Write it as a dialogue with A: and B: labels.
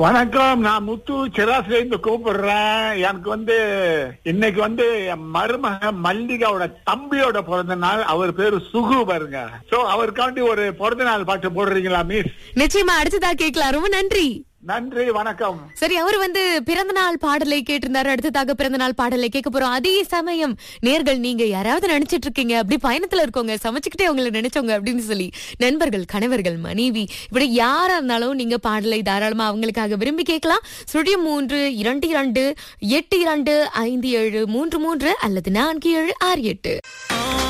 A: வணக்கம் நான் முத்து சிராசில இருந்து கூப்பிடுறேன் எனக்கு வந்து இன்னைக்கு வந்து என் மருமக மல்லிகாவோட தம்பியோட பிறந்த நாள் அவர் பேரு சுகு பாருங்க சோ அவருக்காண்டி ஒரு பிறந்த நாள் பாட்டு போடுறீங்களா மிஸ்
B: நிச்சயமா அடுத்ததா கேட்கலாம் ரொம்ப நன்றி
A: நன்றி வணக்கம்
B: சரி அவர் வந்து பிறந்த நாள் பாடலை கேட்டிருந்தாரு அடுத்ததாக பிறந்த நாள் பாடலை கேட்க போறோம் அதே சமயம் நேர்கள் நீங்க யாராவது நினைச்சிட்டு இருக்கீங்க அப்படி பயணத்துல இருக்கவங்க சமைச்சுக்கிட்டே உங்களை நினைச்சவங்க அப்படின்னு சொல்லி நண்பர்கள் கணவர்கள் மனைவி இப்படி யாரா இருந்தாலும் நீங்க பாடலை தாராளமா அவங்களுக்காக விரும்பி கேட்கலாம் சுழியம் மூன்று இரண்டு இரண்டு எட்டு இரண்டு ஐந்து ஏழு மூன்று மூன்று அல்லது நான்கு ஏழு ஆறு எட்டு